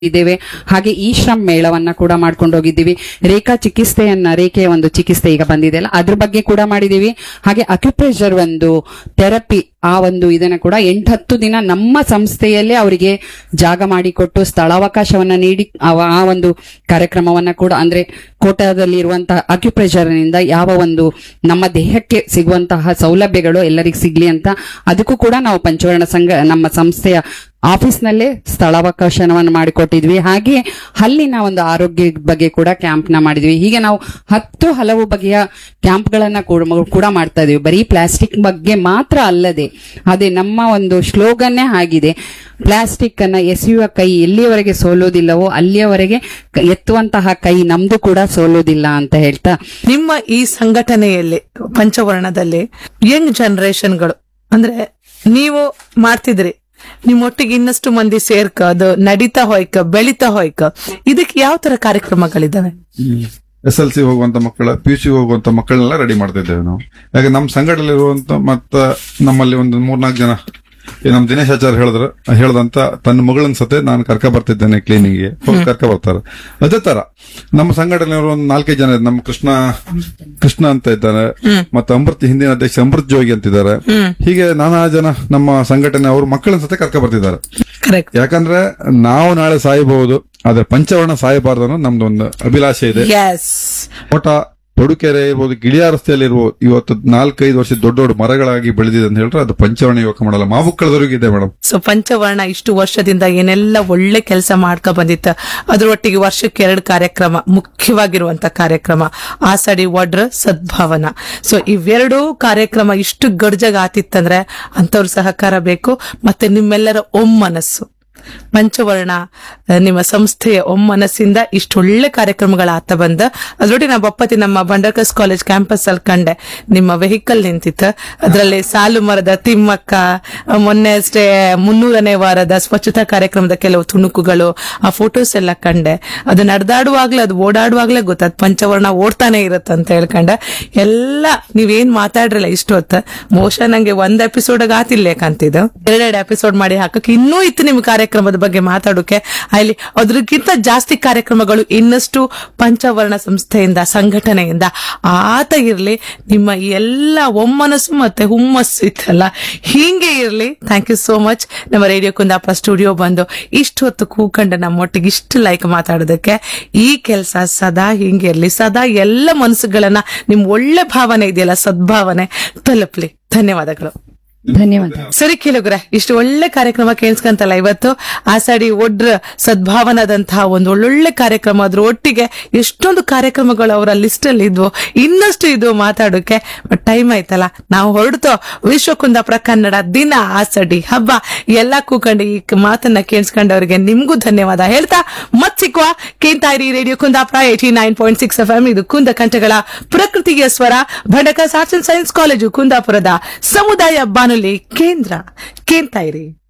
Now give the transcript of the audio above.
ಇದ್ದೇವೆ ಹಾಗೆ ಈ ಶ್ರಮ್ ಮೇಳವನ್ನ ಕೂಡ ಮಾಡ್ಕೊಂಡು ಹೋಗಿದ್ದೀವಿ ರೇಖಾ ಚಿಕಿತ್ಸೆಯನ್ನ ರೇಖೆಯ ಒಂದು ಚಿಕಿತ್ಸೆ ಈಗ ಬಂದಿದೆ ಅಲ್ಲ ಅದ್ರ ಬಗ್ಗೆ ಕೂಡ ಮಾಡಿದೀವಿ ಹಾಗೆ ಅಕ್ಯುಪ್ರೆಷರ್ ಒಂದು ಥೆರಪಿ ಆ ಒಂದು ಇದನ್ನ ಕೂಡ ಎಂಟತ್ತು ದಿನ ನಮ್ಮ ಸಂಸ್ಥೆಯಲ್ಲೇ ಅವರಿಗೆ ಜಾಗ ಮಾಡಿಕೊಟ್ಟು ಸ್ಥಳಾವಕಾಶವನ್ನ ನೀಡಿ ಅವ- ಆ ಒಂದು ಕಾರ್ಯಕ್ರಮವನ್ನ ಕೂಡ ಅಂದ್ರೆ ಕೋಟಾದಲ್ಲಿ ಇರುವಂತಹ ಅಕ್ಯುಪ್ರೆಷರ್ ನಿಂದ ಯಾವ ಒಂದು ನಮ್ಮ ದೇಹಕ್ಕೆ ಸಿಗುವಂತಹ ಸೌಲಭ್ಯಗಳು ಎಲ್ಲರಿಗೂ ಸಿಗ್ಲಿ ಅಂತ ಅದಕ್ಕೂ ಕೂಡ ನಾವು ಪಂಚವರ್ಣ ಸಂಘ ನಮ್ಮ ಸಂಸ್ಥೆಯ ಆಫೀಸ್ನಲ್ಲೇ ಸ್ಥಳಾವಕಾಶವನ್ನು ಮಾಡಿಕೊಟ್ಟಿದ್ವಿ ಹಾಗೆ ಹಲ್ಲಿನ ಒಂದು ಆರೋಗ್ಯ ಬಗ್ಗೆ ಕೂಡ ಕ್ಯಾಂಪ್ ನ ಮಾಡಿದ್ವಿ ಹೀಗೆ ನಾವು ಹತ್ತು ಹಲವು ಬಗೆಯ ಕ್ಯಾಂಪ್ಗಳನ್ನ ಕೂಡ ಕೂಡ ಮಾಡ್ತಾ ಇದೀವಿ ಬರೀ ಪ್ಲಾಸ್ಟಿಕ್ ಬಗ್ಗೆ ಮಾತ್ರ ಅಲ್ಲದೆ ಅದೇ ನಮ್ಮ ಒಂದು ಸ್ಲೋಗನ್ನೇ ಆಗಿದೆ ಪ್ಲಾಸ್ಟಿಕ್ ಅನ್ನ ಎಸೆಯುವ ಕೈ ಎಲ್ಲಿಯವರೆಗೆ ಸೋಲೋದಿಲ್ಲವೋ ಅಲ್ಲಿಯವರೆಗೆ ಕ- ಎತ್ತುವಂತಹ ಕೈ ನಮ್ದು ಕೂಡ ಸೋಲೋದಿಲ್ಲ ಅಂತ ಹೇಳ್ತಾ ನಿಮ್ಮ ಈ ಸಂಘಟನೆಯಲ್ಲಿ ಪಂಚವರ್ಣದಲ್ಲಿ ಯಂಗ್ ಜನರೇಷನ್ಗಳು ಅಂದ್ರೆ ನೀವು ಮಾಡ್ತಿದ್ರಿ ನಿಮ್ಮೊಟ್ಟಿಗೆ ಇನ್ನಷ್ಟು ಮಂದಿ ಸೇರ್ಕ ಅದು ನಡೀತಾ ಹೋಯ್ಕ ಬೆಳಿತಾ ಹೋಯ್ಕ ಇದಕ್ಕೆ ಯಾವ ತರ ಕಾರ್ಯಕ್ರಮಗಳಿದಾವೆ ಎಸ್ ಎಲ್ ಸಿ ಹೋಗುವಂತ ಮಕ್ಕಳ ಪಿ ಯು ಸಿ ಹೋಗುವಂತ ಮಕ್ಕಳನ್ನೆಲ್ಲ ರೆಡಿ ಮಾಡ್ತಾ ಇದ್ದೇವೆ ನಾವು ಯಾಕೆ ನಮ್ಮ ಸಂಘಟನೆ ಇರುವಂತ ಮತ್ತ ನಮ್ಮಲ್ಲಿ ಒಂದು ಮೂರ್ನಾಲ್ಕು ಜನ ಈ ನಮ್ ದಿನೇಶ್ ಆಚಾರ್ಯ ಹೇಳಿದ್ರ ಹೇಳ್ದಂತ ತನ್ನ ಮಗಳನ್ನ ಸತೆ ನಾನು ಕರ್ಕ ಬರ್ತಿದ್ದೇನೆ ಕ್ಲೀನಿಂಗ್ಗೆ ಹೋಗಿ ಕರ್ಕ ಬರ್ತಾರೆ ಅದೇ ತರ ನಮ್ಮ ಸಂಘಟನೆ ಒಂದು ನಾಲ್ಕೈದು ಜನ ಇದ್ದಾರೆ. ನಮ್ಮ ಕೃಷ್ಣ ಕೃಷ್ಣ ಅಂತ ಇದ್ದಾರೆ ಮತ್ತೆ ಅಮೃತ್ ಹಿಂದಿನ ಅಧ್ಯಕ್ಷ ಅಮೃತ್ ಜೋಗಿ ಅಂತಿದ್ದಾರೆ ಹೀಗೆ ನಾನಾ ಜನ ನಮ್ಮ ಸಂಘಟನೆ ಅವರು ಮಕ್ಕಳನ್ನ ಸತೆ ಕರ್ಕ ಬರ್ತಿದ್ದಾರೆ ಕರೆಕ್ಟ್ ಯಾಕಂದ್ರೆ ನಾವು ನಾಳೆ ಸಾಯಬಹುದು ಆದ್ರೆ ಪಂಚವರ್ಣ ಸಾಯಬಾರ್ದು ಅನ್ನೋ ನಮ್ದು ಒಂದು ಅಭಿಲಾಷೆ ಇದೆ ಎಸ್ ತೋಟ ತೊಡುಕೆರೆ ಇರ್ಬೋದು ಗಿಳಿಯ ರಸ್ತೆಯಲ್ಲಿ ಇರ್ಬೋದು ಇವತ್ತು ನಾಲ್ಕೈದು ವರ್ಷ ದೊಡ್ಡ ದೊಡ್ಡ ಮರಗಳಾಗಿ ಬೆಳೆದಿದೆ ಅಂತ ಹೇಳಿದ್ರೆ ಅದು ಪಂಚವರ್ಣ ಯುವಕ ಮಾಡಲ್ಲ ಮಾವುಕ್ಕಳದವರಿಗಿದೆ ಮೇಡಮ್ ಸೊ ಪಂಚವರ್ಣ ಇಷ್ಟು ವರ್ಷದಿಂದ ಏನೆಲ್ಲ ಒಳ್ಳೆ ಕೆಲಸ ಮಾಡ್ಕೊ ಬಂದಿತ್ತ ಅದ್ರೊಟ್ಟಿಗೆ ವರ್ಷಕ್ಕೆ ಎರಡು ಕಾರ್ಯಕ್ರಮ ಮುಖ್ಯವಾಗಿರುವಂತ ಕಾರ್ಯಕ್ರಮ ಆಸಡಿ ವಡ್ರ ಸದ್ಭಾವನ ಸೊ ಇವೆರಡೂ ಕಾರ್ಯಕ್ರಮ ಇಷ್ಟು ಗಡ್ಜಾಗ ಆತಿತ್ತಂದ್ರೆ ಅಂತವ್ರ ಸಹಕಾರ ಬೇಕು ಮತ್ತೆ ನಿಮ್ಮೆಲ್ಲರ ಒಮ್ಮನಸ್ಸು ಪಂಚವರ್ಣ ಆ, ನಿಮ್ಮ ಸಂಸ್ಥೆಯ ಒಮ್ಮನಸ್ಸಿಂದ ಇಷ್ಟೊಳ್ಳೆ ಕಾರ್ಯಕ್ರಮಗಳ ಆತ ಬಂದ ಅದ್ರೊಟ್ಟಿಗೆ ನಾ ಬಪ್ಪತಿ ನಮ್ಮ ಬಂಡರ್ಕಸ್ ಕಾಲೇಜ್ ಕ್ಯಾಂಪಸ್ ಅಲ್ಲಿ ಕಂಡೆ ನಿಮ್ಮ ವೆಹಿಕಲ್ ನಿಂತಿತ್ತು ಅದರಲ್ಲಿ ಸಾಲು ಮರದ ತಿಮ್ಮಕ್ಕ ಆ, ಮೊನ್ನೆ ಅಷ್ಟೇ ಮುನ್ನೂರನೇ ವಾರದ ಸ್ವಚ್ಛತಾ ಕಾರ್ಯಕ್ರಮದ ಕೆಲವು ತುಣುಕುಗಳು ಆ ಫೋಟೋಸ್ ಎಲ್ಲ ಕಂಡೆ ಅದು ನಡೆದಾಡುವಾಗ್ಲೇ ಅದು ಓಡಾಡುವಾಗ್ಲೇ ಗೊತ್ತಾದ್ ಪಂಚವರ್ಣ ಓಡ್ತಾನೆ ಇರುತ್ತೆ ಅಂತ ಹೇಳ್ಕೊಂಡೆ ಎಲ್ಲ ನೀವೇನ್ ಮಾತಾಡ್ರಲ್ಲ ಇಷ್ಟು ಹೊತ್ತ ಬಹುಶಃ ನಂಗೆ ಒಂದ್ ಎಪಿಸೋಡ್ ಆತಿಲ್ಲೇಕಂತಿದ್ದು ಎರಡೆರಡು ಎಪಿಸೋಡ್ ಮಾಡಿ ಹಾಕಕ್ಕೆ ಇನ್ನೂ ಇತ್ತು ನಿಮ್ ಕಾರ್ಯಕ್ರಮದ ಬಗ್ಗೆ ಮಾತಾಡೋಕೆ ಅಲ್ಲಿ ಅದ್ರಕ್ಕಿಂತ ಜಾಸ್ತಿ ಕಾರ್ಯಕ್ರಮಗಳು ಇನ್ನಷ್ಟು ಪಂಚವರ್ಣ ಸಂಸ್ಥೆಯಿಂದ ಸಂಘಟನೆಯಿಂದ ಆತ ಇರ್ಲಿ ನಿಮ್ಮ ಈ ಎಲ್ಲ ಒಮ್ಮನಸ್ಸು ಮತ್ತೆ ಹುಮ್ಮಸ್ಸು ಇತ್ತಲ್ಲ ಹೀಗೆ ಇರ್ಲಿ ಥ್ಯಾಂಕ್ ಯು ಸೋ ಮಚ್ ನಮ್ಮ ರೇಡಿಯೋ ಕುಂದಾಪುರ ಸ್ಟುಡಿಯೋ ಬಂದು ಇಷ್ಟು ಹೊತ್ತು ಕೂಕಂಡು ನಮ್ಮೊಟ್ಟಿಗೆ ಇಷ್ಟು ಲೈಕ್ ಮಾತಾಡೋದಕ್ಕೆ ಈ ಕೆಲಸ ಸದಾ ಹಿಂಗೆ ಇರ್ಲಿ ಸದಾ ಎಲ್ಲ ಮನಸ್ಸುಗಳನ್ನ ನಿಮ್ ಒಳ್ಳೆ ಭಾವನೆ ಇದೆಯಲ್ಲ ಸದ್ಭಾವನೆ ತಲುಪ್ಲಿ ಧನ್ಯವಾದಗಳು ಧನ್ಯವಾದ ಸರಿ ಕೇಳುಗ್ರೆ ಇಷ್ಟು ಒಳ್ಳೆ ಕಾರ್ಯಕ್ರಮ ಕೇಳಿಸ್ಕಂತಲ್ಲ ಇವತ್ತು ಆಸಾಡಿ ಒಡ್ರ ಸದ್ಭಾವನದಂತಹ ಒಂದು ಒಳ್ಳೊಳ್ಳೆ ಕಾರ್ಯಕ್ರಮ ಅದ್ರ ಒಟ್ಟಿಗೆ ಎಷ್ಟೊಂದು ಕಾರ್ಯಕ್ರಮಗಳು ಅವರ ಲಿಸ್ಟ್ ಅಲ್ಲಿ ಇದ್ವು ಇನ್ನಷ್ಟು ಇದು ಮಾತಾಡೋಕೆ ಟೈಮ್ ಆಯ್ತಲ್ಲ ನಾವು ಹೊರಡ್ತೋ ವಿಶ್ವ ಕುಂದಾಪುರ ಕನ್ನಡ ದಿನ ಆಸಡಿ ಹಬ್ಬ ಎಲ್ಲ ಕೂಕೊಂಡು ಈ ಮಾತನ್ನ ಕೇಳಿಸ್ಕೊಂಡವ್ರಿಗೆ ನಿಮ್ಗೂ ಧನ್ಯವಾದ ಹೇಳ್ತಾ ಮತ್ ಸಿಕ್ಕುವ ಕೇಂತಾಯಿರಿ radio Kundapura eighty nine point six F M ಇದು ಕುಂದ ಕಂಠಗಳ ಪ್ರಕೃತಿಯ ಸ್ವರ Bhandarkars arts and science college ಕುಂದಾಪುರದ ಸಮುದಾಯ ಬಾನುಲಿ ಕೇಂದ್ರ ಕೇಂತಾಯಿರಿ